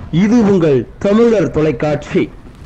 இது உங்கள் தமிழர் தொலைக்காட்சி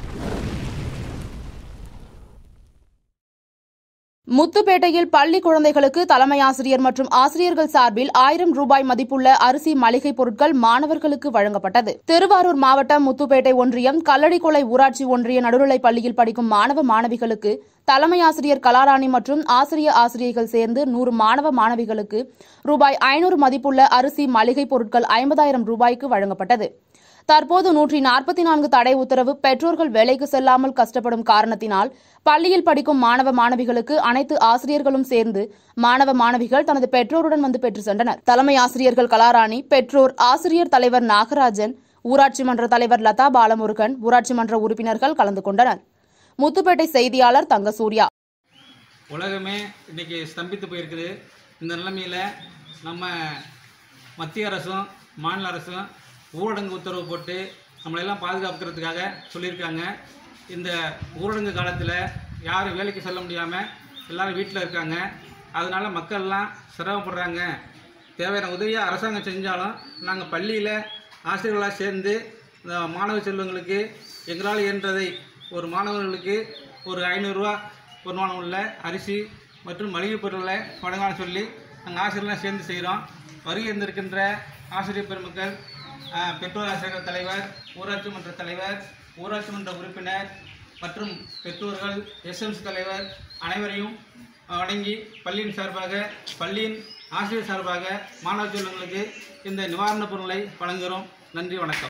முத்துப்பேட்டையில் பள்ளி குழந்தைகளுக்கு தலைமை ஆசிரியர் மற்றும் ஆசிரியர்கள் சார்பில் ஆயிரம் ரூபாய் மதிப்புள்ள அரிசி மளிகை பொருட்கள் மாணவர்களுக்கு வழங்கப்பட்டது திருவாரூர் மாவட்டம் முத்துப்பேட்டை ஒன்றியம் கல்லடிக்கொலை ஊராட்சி ஒன்றிய நடுநிலைப் பள்ளியில் படிக்கும் மாணவ மாணவிகளுக்கு தலைமை ஆசிரியர் கலாராணி மற்றும் ஆசிரிய ஆசிரியர்கள் சேர்ந்து நூறு மாணவ மாணவிகளுக்கு ரூபாய் ஐநூறு மதிப்புள்ள அரிசி மளிகை பொருட்கள் ஐம்பதாயிரம் ரூபாய்க்கு வழங்கப்பட்டது தற்போது நூற்றி நாற்பத்தி நான்கு தடை உத்தரவு பெற்றோர்கள் வேலைக்கு செல்லாமல் கஷ்டப்படும் காரணத்தினால் பள்ளியில் படிக்கும் மாணவ மாணவிகளுக்கு அனைத்து ஆசிரியர்களும் சேர்ந்து மாணவ மாணவிகள் தனது பெற்றோருடன் வந்து பெற்று சென்றனர் தலைமை ஆசிரியர்கள் கலாராணி பெற்றோர் ஆசிரியர் தலைவர் நாகராஜன் ஊராட்சி மன்ற தலைவர் லதா பாலமுருகன் ஊராட்சி மன்ற உறுப்பினர்கள் கலந்து கொண்டனர் முத்துப்பேட்டை செய்தியாளர் தங்கசூர்யா உலகமே இன்றைக்கி ஸ்தம்பித்து போயிருக்குது இந்த நிலைமையில் நம்ம மத்திய அரசும் மாநில அரசும் ஊரடங்கு உத்தரவு போட்டு நம்மளையெல்லாம் பாதுகாக்கிறதுக்காக சொல்லியிருக்காங்க இந்த ஊரடங்கு காலத்தில் யாரும் வேலைக்கு செல்ல முடியாமல் எல்லாரும் வீட்டில் இருக்காங்க அதனால் மக்கள்லாம் சிரமப்படுறாங்க தேவையான உதவியை அரசாங்கம் செஞ்சாலும் நாங்கள் பள்ளியில் ஆசிரியர்களாக சேர்ந்து இந்த மாணவ செல்வங்களுக்கு எங்களால் இயன்றதை ஒரு மாணவர்களுக்கு ஒரு ஐநூறுரூவா பொருமானம் உள்ள அரிசி மற்றும் மளிகை பொருட்களை வழங்கலாம்னு சொல்லி நாங்கள் ஆசிரியர்லாம் சேர்ந்து செய்கிறோம் வருகை இருந்திருக்கின்ற ஆசிரியர் பெருமக்கள் அஹ், பெற்றோர் ஆசிரியர் தலைவர் ஊராட்சி மன்ற தலைவர் ஊராட்சி மன்ற உறுப்பினர் மற்றும் பெற்றோர்கள் எஸ்எம்சி தலைவர் அனைவரையும் வணங்கி பள்ளியின் சார்பாக பள்ளியின் ஆசிரியர் சார்பாக மாணவ செல்வங்களுக்கு இந்த நிவாரணப் பொருட்களை வழங்குகிறோம் நன்றி வணக்கம்